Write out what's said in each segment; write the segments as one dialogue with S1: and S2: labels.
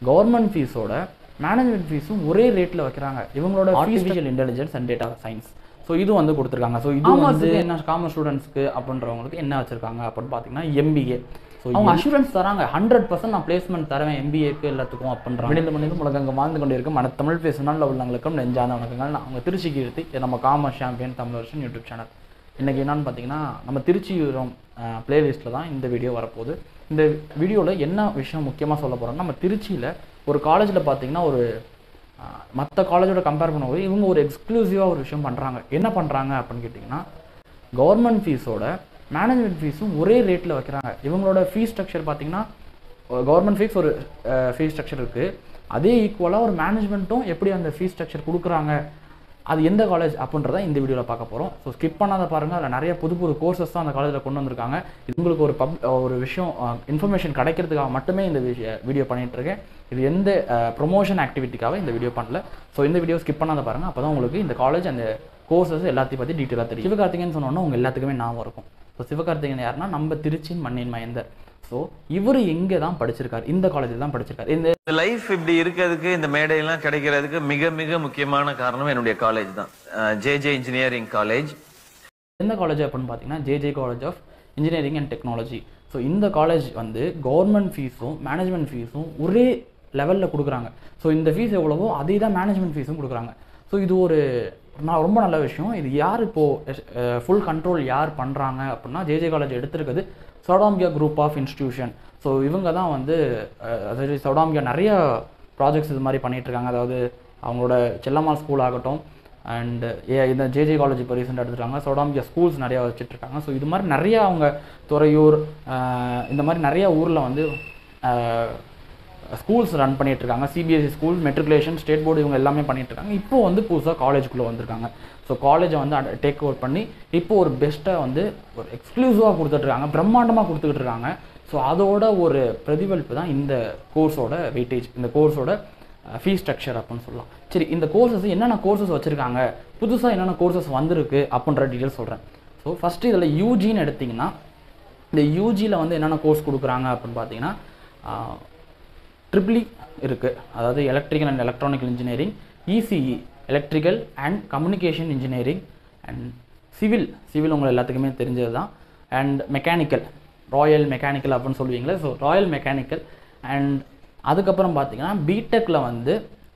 S1: government ஃபீஸோட management ஃபீஸும் ஒரே ரேட்டில் வைக்கிறாங்க இவங்களோட artificial intelligence and data science so இது வந்து கொடுத்துருக்காங்க ஸோ இது வந்து என்ன காமர்ஸ் ஸ்டூடெண்ட்ஸ்க்கு அப்படின்றவங்களுக்கு என்ன வச்சிருக்காங்க அப்படின்னு பார்த்தீங்கன்னா எம்பிஏ ஸோ அவங்க அஷூரன்ஸ் தராங்க ஹண்ட்ரட் பர்சன்ட் நான் பிளேஸ்மெண்ட் தரேன் எம்பிஏக்கு எல்லாத்துக்கும் அப்படின்றாங்க மனித மனித உலகங்க வாழ்ந்து கொண்டு இருக்கும் மன தமிழ் பேசினால் உள்ளவங்களுக்கும் நெஞ்சாத வணக்கங்கள் நான் அவங்க திருச்சி கீர்த்தி இது நம்ம காமர்ஸ் சாம்பியன் தமிழ் வருஷன் யூடியூப் சேனல் இன்றைக்கி என்னன்னு பார்த்தீங்கன்னா நம்ம திருச்சி பிளேலிஸ்ட்டில் தான் இந்த வீடியோ வரப்போகுது இந்த வீடியோவில் என்ன விஷயம் முக்கியமாக சொல்ல போகிறோம்னா நம்ம திருச்சியில் ஒரு காலேஜில் பார்த்தீங்கன்னா ஒரு மற்ற காலேஜோட கம்பேர் பண்ணும்போது இவங்க ஒரு எக்ஸ்க்ளூசிவாக ஒரு விஷயம் பண்ணுறாங்க என்ன பண்ணுறாங்க அப்படின்னு கேட்டிங்கன்னா கவர்மெண்ட் ஃபீஸோட மேனேஜ்மெண்ட் ஃபீஸும் ஒரே ரேட்டில் வைக்கிறாங்க இவங்களோட ஃபீஸ் ஸ்ட்ரக்சர் பார்த்தீங்கன்னா கவர்மெண்ட் ஃபீஸ் ஒரு ஃபீஸ் ஸ்ட்ரக்சர் இருக்குது அதே ஈக்குவலாக ஒரு மேனேஜ்மெண்ட்டும் எப்படி அந்த ஃபீஸ் ஸ்ட்ரக்சர் கொடுக்குறாங்க அது எந்த காலேஜ் அப்படின்றத இந்த வீடியோவில் பார்க்க போகிறோம் ஸோ ஸ்கிப் பண்ணாத பாருங்கள் அதில் நிறைய புது புது கோர்சஸ் தான் அந்த காலேஜில் கொண்டு வந்திருக்காங்க இது உங்களுக்கு ஒரு பப் ஒரு விஷயம் இன்ஃபர்மேஷன் கிடைக்கிறதுக்காக மட்டுமே இந்த விஷய வீடியோ பண்ணிட்டு இருக்கேன் இது எந்த ப்ரொமோஷன் ஆக்டிவிட்டிக்காக இந்த வீடியோ பண்ணல ஸோ இந்த வீடியோ ஸ்கிப் பண்ணாத பாருங்கள் அப்போ தான் உங்களுக்கு இந்த காலேஜ் அந்த கோர்சஸ் எல்லாத்தையும் பற்றி டீட்டெயிலாக தெரியும் சிவகார்த்திகேயன் சொன்னோன்னா உங்கள் எல்லாத்துக்குமே ஞாபகம் இருக்கும் ஸோ சிவகார்த்திகேயன் யாருன்னா நம்ம திருச்சியின் மண்ணின் மயந்தர் ஸோ இவர் எங்கே தான் படிச்சிருக்காரு இந்த காலேஜில் தான் படிச்சிருக்காரு இந்த
S2: இந்த லைஃப் இப்படி இருக்கிறதுக்கு இந்த மேடையெல்லாம் கிடைக்கிறதுக்கு மிக மிக முக்கியமான காரணம் என்னுடைய காலேஜ் தான் ஜே ஜே இன்ஜினியரிங் காலேஜ்
S1: எந்த காலேஜ் அப்படின்னு பார்த்தீங்கன்னா J J college of engineering and technology so இந்த காலேஜ் வந்து கவர்மெண்ட் ஃபீஸும் மேனேஜ்மெண்ட் ஃபீஸும் ஒரே லெவலில் கொடுக்குறாங்க ஸோ இந்த ஃபீஸ் எவ்வளவோ அதே தான் மேனேஜ்மெண்ட் ஃபீஸும் கொடுக்குறாங்க ஸோ இது ஒரு நான் ரொம்ப நல்ல விஷயம் இது யார் இப்போது ஃபுல் கண்ட்ரோல் யார் பண்ணுறாங்க அப்படின்னா ஜேஜே காலேஜ் எடுத்திருக்குது Sowdambiya group of institution so இவங்க தான் வந்து அஹ், அதாவது சௌடாம்பியா நிறைய ப்ராஜெக்ட்ஸ் இது மாதிரி பண்ணிட்டு இருக்காங்க அதாவது அவங்களோட செல்லம்மாள் ஸ்கூல் ஆகட்டும் அண்ட் ஏ இந்த ஜேஜே காலேஜ் இப்போ ரீசெண்டாக எடுத்துருக்காங்க சௌடாம்பியா ஸ்கூல்ஸ் நிறையா வச்சுட்டு இருக்காங்க ஸோ இது மாதிரி நிறையா அவங்க துறையூர் அஹ், இந்த மாதிரி நிறைய ஊரில் வந்து ஸ்கூல்ஸ் ரன் பண்ணிட்டு இருக்காங்க CBSE school matriculation state board இவங்க எல்லாமே பண்ணிட்டு இருக்காங்க இப்போ வந்து புதுசாக காலேஜுக்குள்ளே வந்திருக்காங்க ஸோ காலேஜை வந்து டேக் ஓவர் பண்ணி இப்போ ஒரு பெஸ்ட்டாக வந்து ஒரு எக்ஸ்க்ளூசிவாக கொடுத்துட்ருக்காங்க பிரம்மாண்டமாக கொடுத்துக்கிட்டு இருக்காங்க ஸோ அதோட ஒரு பிரதிபலிப்பு தான் இந்த கோர்ஸோட வெயிட்டேஜ் இந்த கோர்ஸோட ஃபீஸ் ஸ்ட்ரக்சர் அப்படின்னு சொல்லலாம் சரி இந்த கோர்சஸ் என்னென்ன கோர்சஸ் வச்சுருக்காங்க புதுசாக என்னென்ன கோர்சஸ் வந்திருக்கு அப்படின்ற டீட்டெயில் சொல்கிறேன் ஸோ ஃபஸ்ட்டு இதில் யூஜின்னு எடுத்திங்கன்னா இந்த யூஜியில் வந்து என்னென்ன கோர்ஸ் கொடுக்குறாங்க அப்படின்னு பார்த்தீங்கன்னா ட்ரிபிளி இருக்குது அதாவது electrical and electronical engineering ECE electrical and communication engineering and civil civil உங்கள் எல்லாத்துக்குமே தெரிஞ்சது தான் அண்ட் மெக்கானிக்கல் ராயல் மெக்கானிக்கல் அப்படின்னு சொல்லுவீங்களே ஸோ ராயல் மெக்கானிக்கல் அண்ட் அதுக்கப்புறம் பார்த்தீங்கன்னா பிடெக்கில் வந்து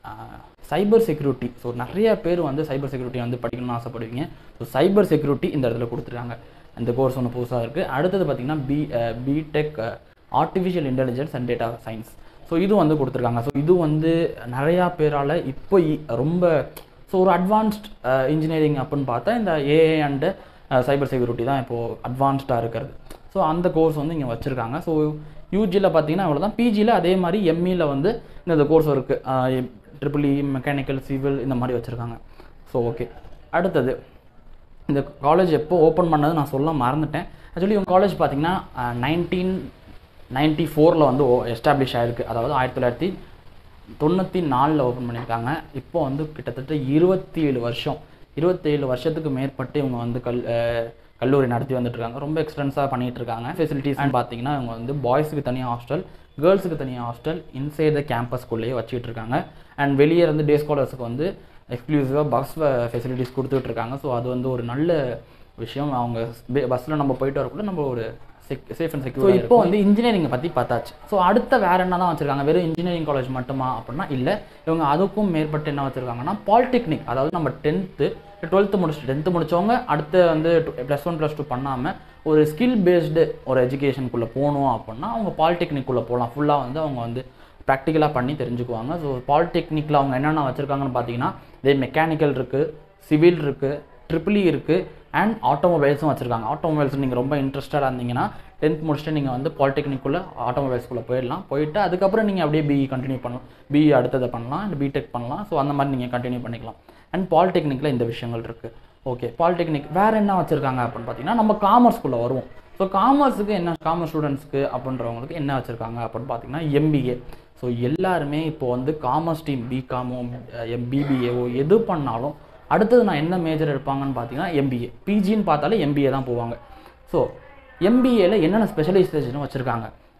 S1: சைபர் செக்யூரிட்டி ஸோ நிறைய பேர் வந்து சைபர் செக்யூரிட்டி வந்து படிக்கணும்னு ஆசைப்படுவீங்க ஸோ சைபர் செக்யூரிட்டி இந்த இடத்துல கொடுத்துருக்காங்க இந்த கோர்ஸ் ஒன்று புதுசாக இருக்குது அடுத்தது பார்த்தீங்கன்னா B B Tech artificial intelligence and data science so இது வந்து கொடுத்துருக்காங்க ஸோ இது வந்து நிறையா பேரால் இப்போ இ- ரொம்ப ஸோ ஒரு அட்வான்ஸ்ட் இன்ஜினியரிங் அப்படின்னு பார்த்தா இந்த ஏஏ அண்டு சைபர் செக்யூரிட்டி தான் இப்போது அட்வான்ஸ்டாக இருக்கிறது ஸோ அந்த கோர்ஸ் வந்து இங்கே வச்சுருக்காங்க ஸோ யூஜியில் பார்த்தீங்கன்னா அவ்வளோதான் பிஜியில் அதே மாதிரி எம்இயில் வந்து இந்த கோர்ஸ் இருக்குது ட்ரிபிள் இ மெக்கானிக்கல் சிவில் இந்த மாதிரி வச்சுருக்காங்க ஸோ ஓகே அடுத்தது இந்த காலேஜ் எப்போ ஓப்பன் பண்ணது நான் சொல்ல மறந்துட்டேன் ஆக்சுவலி உங்கள் காலேஜ் பார்த்தீங்கன்னா நைன்டீன் நைன்ட்டி ஃபோரில் வந்து எஸ்டாப்ளிஷ் ஆயிருக்கு அதாவது ஆயிரத்தி தொள்ளாயிரத்தி தொண்ணூற்றி நாலில் ஓப்பன் பண்ணியிருக்காங்க இப்போ வந்து கிட்டத்தட்ட இருபத்தி ஏழு வருஷம் இருபத்தேழு வருஷத்துக்கு மேற்பட்டு இவங்க வந்து கல் அஹ், கல்லூரி நடத்தி வந்துட்டு இருக்காங்க ரொம்ப எக்ஸ்பென்ஸாக பண்ணிட்டு இருக்காங்க ஃபெசிலிட்டிஸ்னு பார்த்தீங்கன்னா இவங்க வந்து பாய்ஸுக்கு தனியாக ஹாஸ்டல் கேர்ள்ஸுக்கு தனியாக ஹாஸ்டல் இன்சைட் த கேம்பஸ்குள்ளேயே வச்சுட்டு இருக்காங்க அண்ட் வெளியே இருந்து டே ஸ்காலர்ஸுக்கு வந்து எக்ஸ்க்ளூசிவாக பஸ் ஃபெசிலிட்டிஸ் கொடுத்துட்டு இருக்காங்க ஸோ அது வந்து ஒரு நல்ல விஷயம் அவங்க பஸ்ஸில் நம்ம போயிட்டு வரக்குள்ள நம்ம ஒரு செக் சேஃப் அண்ட் செக்யூர் இப்போ வந்து இன்ஜினியரிங்கை பற்றி பார்த்தாச்சு ஸோ அடுத்த வேற என்ன தான் வச்சிருக்காங்க வெறும் இன்ஜினியரிங் காலேஜ் மட்டுமா அப்படின்னா இல்லை இவங்க அதுக்கும் மேற்பட்டு என்ன வச்சிருக்காங்கன்னா பாலிடெக்னிக் அதாவது நம்ம டென்த்து டுவெல்த்து முடிச்சுட்டு டென்த்து முடிச்சவங்க அடுத்து வந்து ப்ளஸ் ஒன் ப்ளஸ் டூ பண்ணாமல் ஒரு ஸ்கில் பேஸ்டு ஒரு எஜுகேஷனுக்குள்ளே போகணும் அப்படின்னா அவங்க பாலிடெக்னிக்குள்ளே போகலாம் ஃபுல்லாக வந்து அவங்க வந்து ப்ராக்டிக்கலாக பண்ணி தெரிஞ்சுக்குவாங்க ஸோ பாலிடெக்னிக்கில் அவங்க என்னென்ன வச்சுருக்காங்கன்னு பார்த்தீங்கன்னா இதே மெக்கானிக்கல் இருக்குது சிவில் இருக்குது ட்ரிபிளி இருக்குது அண்ட் ஆட்டோமொபைல்ஸும் வச்சுருக்காங்க ஆட்டோமொபைல்ஸ் நீங்கள் ரொம்ப இன்ட்ரெஸ்டடாக இருந்தீங்கன்னா டென்த் முடிச்சுட்டு நீங்கள் வந்து பாலிடெக்னிக்குள்ளே ஆட்டோமொபைல்ஸ்குள்ளே போயிடலாம் போயிட்டு அதுக்கப்புறம் நீங்கள் அப்படியே பிஇ கண்டினியூ பண்ணலாம் பிஇ அடுத்ததை பண்ணலாம் இல்லை பிடெக் பண்ணலாம் ஸோ அந்த மாதிரி நீங்கள் கண்டினியூ பண்ணிக்கலாம் அண்ட் பாலிடெக்னிக்கில் இந்த விஷயங்கள் இருக்குது ஓகே பாலிடெக்னிக் வேறு என்ன வச்சுருக்காங்க அப்படின்னு பார்த்தீங்கன்னா நம்ம காமர்ஸ்குள்ளே வருவோம் ஸோ காமர்ஸுக்கு என்ன காமர்ஸ் ஸ்டூடெண்ட்ஸ்க்கு அப்படின்றவங்களுக்கு என்ன வச்சுருக்காங்க அப்படின்னு பார்த்தீங்கன்னா எம்பிஏ ஸோ எல்லாருமே இப்போ வந்து காமர்ஸ் டீம் பிகாமோ பிபிஏஓ எது பண்ணாலும் அடுத்தது நான் என்ன மேஜர் எடுப்பாங்கன்னு பார்த்தீங்கன்னா எம்பிஏ பிஜின்னு பார்த்தாலே எம்பிஏ தான் போவாங்க ஸோ எம்பிஏல என்னென்ன ஸ்பெஷலைசேஷன் வச்சுருக்காங்க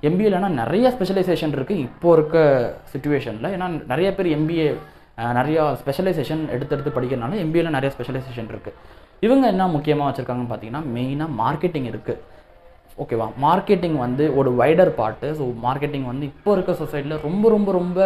S1: எம்பிஏலனா நிறைய ஸ்பெஷலைசேஷன் இருக்குது இப்போ இருக்க சுச்சுவேஷனில் ஏன்னா நிறைய பேர் எம்பிஏ நிறையா ஸ்பெஷலைசேஷன் எடுத்து எடுத்து படிக்கிறனால எம்பிஏல நிறைய ஸ்பெஷலைசேஷன் இருக்குது இவங்க என்ன முக்கியமாக வச்சுருக்காங்கன்னு பார்த்தீங்கன்னா மெயினாக மார்க்கெட்டிங் இருக்குது ஓகேவா மார்க்கெட்டிங் வந்து ஒரு வைடர் பார்ட்டு ஸோ மார்க்கெட்டிங் வந்து இப்போ இருக்க சொசைட்டியில் ரொம்ப ரொம்ப ரொம்ப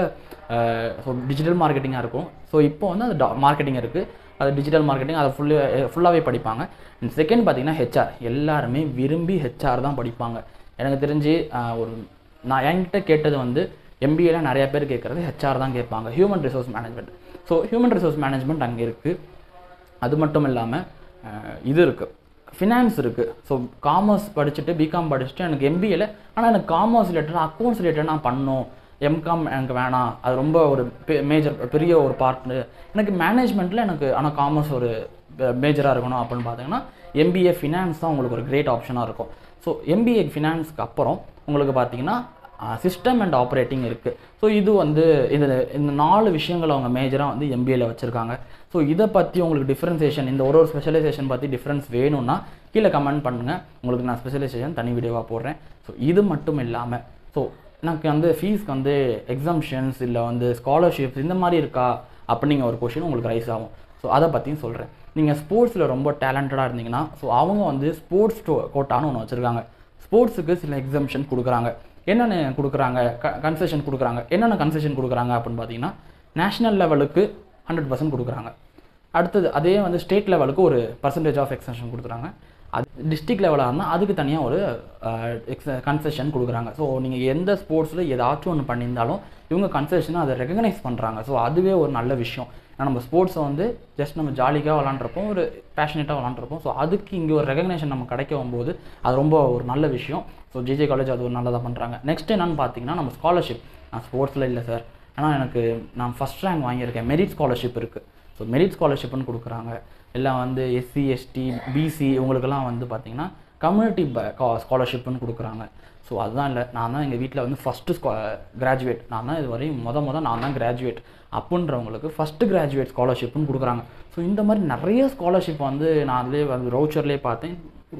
S1: ஸோ டிஜிட்டல் மார்க்கெட்டிங்காக இருக்கும் ஸோ இப்போ வந்து அது மார்க்கெட்டிங் இருக்குது அது டிஜிட்டல் மார்க்கெட்டிங் அதை ஃபுல்லு ஃபுல்லாகவே படிப்பாங்க செகண்ட் பார்த்தீங்கன்னா ஹெச்ஆர் எல்லாருமே விரும்பி ஹெச்ஆர் தான் படிப்பாங்க எனக்கு தெரிஞ்சு ஆஹ், ஒரு நான் என்கிட்ட கேட்டது வந்து எம்பிஏல நிறைய பேர் கேட்குறது ஹெச்ஆர் தான் கேட்பாங்க human resource management so human resource management அங்கே இருக்குது அது மட்டும் இல்லாமல் இது இருக்குது ஃபினான்ஸ் இருக்குது ஸோ காமர்ஸ் படிச்சுட்டு பிகாம் படிச்சுட்டு எனக்கு எம்பிஏல ஆனால் எனக்கு காமர்ஸ் ரிலேட்டட் அக்கௌண்ட்ஸ் ரிலேட்டட் நான் பண்ணணும் எம்காம் எனக்கு வேணாம் அது ரொம்ப ஒரு மேஜர் பெரிய ஒரு பார்ட் எனக்கு மேனேஜ்மெண்ட்டில் எனக்கு ஆனால் காமர்ஸ் ஒரு மேஜராக இருக்கணும் அப்படின்னு பார்த்தீங்கன்னா எம்பிஏ ஃபினான்ஸ் தான் உங்களுக்கு ஒரு கிரேட் ஆப்ஷனாக இருக்கும் ஸோ எம்பிஏ ஃபினான்ஸ்க்கு அப்புறம் உங்களுக்கு பார்த்தீங்கன்னா சிஸ்டம் அண்ட் ஆப்ரேட்டிங் இருக்குது ஸோ இது வந்து இந்த இந்த நாலு விஷயங்கள் அவங்க மேஜராக வந்து எம்பிஏல வச்சுருக்காங்க ஸோ இதை பற்றி உங்களுக்கு டிஃப்ரென்சேஷன் இந்த ஒரு ஒரு ஸ்பெஷலைசேஷன் பற்றி டிஃப்ரென்ஸ் வேணும்னா கீழே கமெண்ட் பண்ணுங்கள் உங்களுக்கு நான் ஸ்பெஷலைசேஷன் தனி வீடியோவாக போடுறேன் ஸோ இது மட்டும் இல்லாமல் ஸோ எனக்கு வந்து ஃபீஸ்க்கு வந்து எக்ஸாம்ஷன்ஸ் இல்லை வந்து ஸ்காலர்ஷிப்ஸ் இந்த மாதிரி இருக்கா அப்படிங்கிற ஒரு கொஷின் உங்களுக்கு ரைஸ் ஆகும் ஸோ அதை பற்றியும் சொல்கிறேன் நீங்கள் ஸ்போர்ட்ஸில் ரொம்ப டேலண்டடாக இருந்தீங்கன்னா ஸோ அவங்க வந்து ஸ்போர்ட்ஸ் கோட்டான்னு ஒன்று வச்சுருக்காங்க ஸ்போர்ட்ஸுக்கு சில எக்ஸாம்ஷன் கொடுக்குறாங்க என்னென்ன கொடுக்குறாங்க க கன்செஷன் கொடுக்குறாங்க என்னென்ன கன்செஷன் கொடுக்குறாங்க அப்படின்னு பார்த்தீங்கன்னா நேஷனல் லெவலுக்கு ஹண்ட்ரட் பர்சன்ட் கொடுக்குறாங்க அடுத்தது அதே வந்து ஸ்டேட் லெவலுக்கு ஒரு பர்சன்டேஜ் ஆஃப் எக்ஸன்ஷன் கொடுக்குறாங்க அது டிஸ்ட்ரிக்ட் லெவலாக இருந்தால் அதுக்கு தனியாக ஒரு எக்ஸ் கன்செஷன் கொடுக்குறாங்க ஸோ நீங்கள் எந்த ஸ்போர்ட்ஸில் ஏதாச்சும் ஒன்று பண்ணியிருந்தாலும் இவங்க கன்செஷனை அதை ரெகக்னைஸ் பண்ணுறாங்க ஸோ அதுவே ஒரு நல்ல விஷயம் ஏன்னா நம்ம ஸ்போர்ட்ஸை வந்து ஜஸ்ட் நம்ம ஜாலிக்காக விளாண்டுருப்போம் ஒரு பேஷனேட்டாக விளாண்டுருப்போம் ஸோ அதுக்கு இங்கே ஒரு ரெகக்னேஷன் நம்ம கிடைக்கும் போது அது ரொம்ப ஒரு நல்ல விஷயம் ஸோ ஜேஜே காலேஜ் அது ஒரு நல்லதாக பண்ணுறாங்க நெக்ஸ்ட் என்னன்னு பார்த்தீங்கன்னா நம்ம ஸ்காலர்ஷிப் நான் ஸ்போர்ட்ஸில் இல்லை சார் ஆனால் எனக்கு நான் ஃபஸ்ட் ரேங்க் வாங்கியிருக்கேன் மெரிட் ஸ்காலர்ஷிப் இருக்குது ஸோ மெரிட் ஸ்காலர்ஷிப்னு கொடுக்குறாங்க எல்லாம் வந்து எஸ்சி எஸ்டி பிசி இவங்களுக்கெல்லாம் வந்து பார்த்தீங்கன்னா கம்யூனிட்டி ஸ்காலர்ஷிப்னு கொடுக்குறாங்க ஸோ அதுதான் இல்லை நான் தான் எங்கள் வீட்டில் வந்து ஃபஸ்ட்டு ஸ்கா கிராஜுவேட் நான் தான் இது வரையும் முத முத நான் தான் கிராஜுவேட் அப்படின்றவங்களுக்கு ஃபஸ்ட்டு கிராஜுவேட் ஸ்காலர்ஷிப்னு கொடுக்குறாங்க ஸோ இந்த மாதிரி நிறைய ஸ்காலர்ஷிப் வந்து நான் அதிலே வந்து ரவுச்சர்லேயே பார்த்தேன்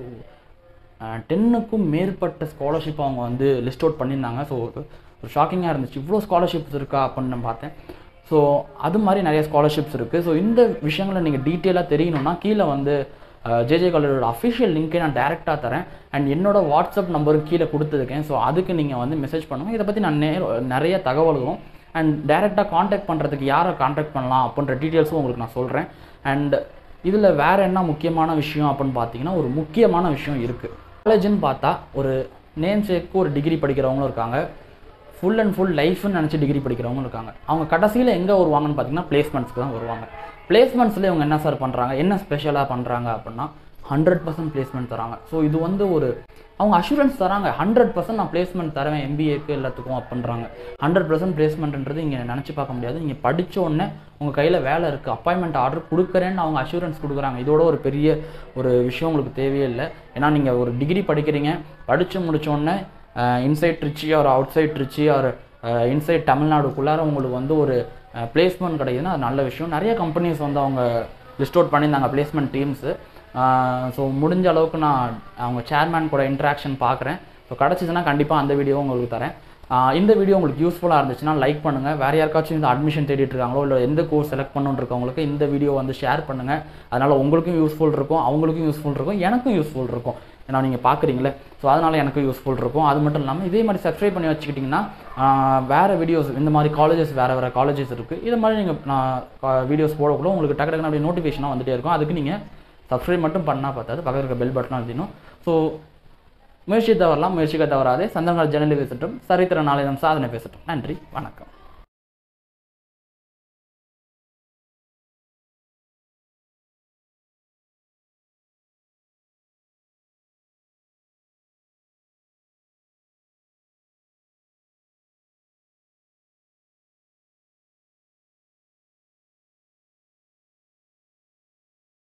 S1: டென்னுக்கும் மேற்பட்ட ஸ்காலர்ஷிப் அவங்க வந்து லிஸ்ட் அவுட் பண்ணியிருந்தாங்க ஸோ ஒரு ஷாக்கிங்காக இருந்துச்சு இவ்வளோ ஸ்காலர்ஷிப்ஸ் இருக்கா அப்படின்னு நான் பார்த்தேன் ஸோ அது மாதிரி நிறைய ஸ்காலர்ஷிப்ஸ் இருக்குது ஸோ இந்த விஷயங்களை நீங்கள் டீட்டெயிலாக தெரியணும்னா கீழே வந்து ஜேஜே காலேஜோட அஃபிஷியல் லிங்க்கை நான் டேரெக்டாக தரேன் அண்ட் என்னோட வாட்ஸ்அப் நம்பரும் கீழே கொடுத்துருக்கேன் ஸோ அதுக்கு நீங்கள் வந்து மெசேஜ் பண்ணுங்கள் இதை பற்றி நான் நே நிறைய தகவல்களும் அண்ட் டேரெக்டாக காண்டாக்ட் பண்ணுறதுக்கு யாரை காண்டாக்ட் பண்ணலாம் அப்படின்ற டீட்டெயில்ஸும் உங்களுக்கு நான் சொல்கிறேன் அண்ட் இதில் வேறு என்ன முக்கியமான விஷயம் அப்படின்னு பார்த்தீங்கன்னா ஒரு முக்கியமான விஷயம் இருக்குது காலேஜ்னு பார்த்தா ஒரு நேம் சேக்கு ஒரு டிகிரி படிக்கிறவங்களும் இருக்காங்க ஃபுல் அண்ட் ஃபுல் லைஃப்னு நினச்சி டிகிரி படிக்கிறவங்களும் இருக்காங்க அவங்க கடைசியில் எங்கே வருவாங்கன்னு பார்த்தீங்கன்னா பிளேஸ்மெண்ட்ஸ்க்கு தான் வருவாங்க பிளேஸ்மெண்ட்ஸில் இவங்க என்ன சார் பண்ணுறாங்க என்ன ஸ்பெஷலாக பண்ணுறாங்க அப்படின்னா ஹண்ட்ரட் பர்சன்ட் பிளேஸ்மெண்ட் தராங்க ஸோ இது வந்து ஒரு அவங்க அஷூரன்ஸ் தராங்க ஹண்ட்ரட் பர்சன்ட் நான் பிளேஸ்மெண்ட் தரேன் எம்பிஏக்கு எல்லாத்துக்கும் அப்படின்றாங்க ஹண்ட்ரட் பர்சன்ட் பிளேஸ்மெண்ட்ன்றது இங்கே நினச்சி பார்க்க முடியாது நீங்கள் படிச்ச உடனே உங்கள் கையில் வேலை இருக்குது அப்பாயின்மெண்ட் ஆர்டர் கொடுக்குறேன்னு அவங்க அஷூரன்ஸ் கொடுக்குறாங்க இதோட ஒரு பெரிய ஒரு விஷயம் உங்களுக்கு தேவையே இல்லை ஏன்னா நீங்கள் ஒரு டிகிரி படிக்கிறீங்க படித்து முடிச்ச உடனே இன்சைட் ட்ரிச்சி ஒரு அவுட் சைட் ட்ரிச்சி ஒரு இன்சைட் தமிழ்நாடுக்குள்ளார உங்களுக்கு வந்து ஒரு பிளேஸ்மெண்ட் கிடைக்குதுன்னா அது நல்ல விஷயம் நிறைய கம்பெனிஸ் வந்து அவங்க லிஸ்ட் அவுட் பண்ணியிருந்தாங்க பிளேஸ்மெண்ட் டீம்ஸு ஸோ முடிஞ்ச அளவுக்கு நான் அவங்க சேர்மேன் கூட இன்ட்ராக்ஷன் பார்க்குறேன் ஸோ கிடச்சிச்சுன்னா கண்டிப்பாக அந்த வீடியோ உங்களுக்கு தரேன் ஆஹ் இந்த வீடியோ உங்களுக்கு யூஸ்ஃபுல்லாக இருந்துச்சுன்னா லைக் பண்ணுங்கள் வேறு யாருக்காச்சும் இந்த அட்மிஷன் தேடிட்டு இருக்காங்களோ இல்லை எந்த கோர்ஸ் செலக்ட் பண்ணணுன்னு இருக்கவங்களுக்கு இந்த வீடியோ வந்து ஷேர் பண்ணுங்கள் அதனால் உங்களுக்கும் யூஸ்ஃபுல் இருக்கும் அவங்களுக்கும் யூஸ்ஃபுல் இருக்கும் எனக்கும் யூஸ்ஃபுல் இருக்கும் ஏன்னா நீங்கள் பார்க்குறீங்களே ஸோ அதனால் எனக்கும் யூஸ்ஃபுல் இருக்கும் அது மட்டும் இல்லாமல் இதே மாதிரி சப்ஸ்கிரைப் பண்ணி வச்சுக்கிட்டிங்கன்னா ஆஹ் வேறு வீடியோஸ் இந்த மாதிரி காலேஜஸ் வேறு வேறு காலேஜஸ் இருக்குது இது மாதிரி நீங்கள் நான் வீடியோஸ் போடக்குள்ள உங்களுக்கு டக்கு டக்குன்னு அப்படியே நோட்டிஃபிகேஷனாக வந்துட்டே இருக்கும் அதுக்கு நீங்கள் சப்ஸ்கிரைப் மட்டும் பண்ணால் பார்த்தாது பக்கத்தில் இருக்க பெல் பட்டனும் அழுத்தினும் ஸோ முயற்சி தவறலாம் முயற்சிக்க தவறாதே சந்தனங்கள் ஜனலி பேசட்டும் சரித்திர நாளிதம் சாதனை பேசட்டும் நன்றி வணக்கம்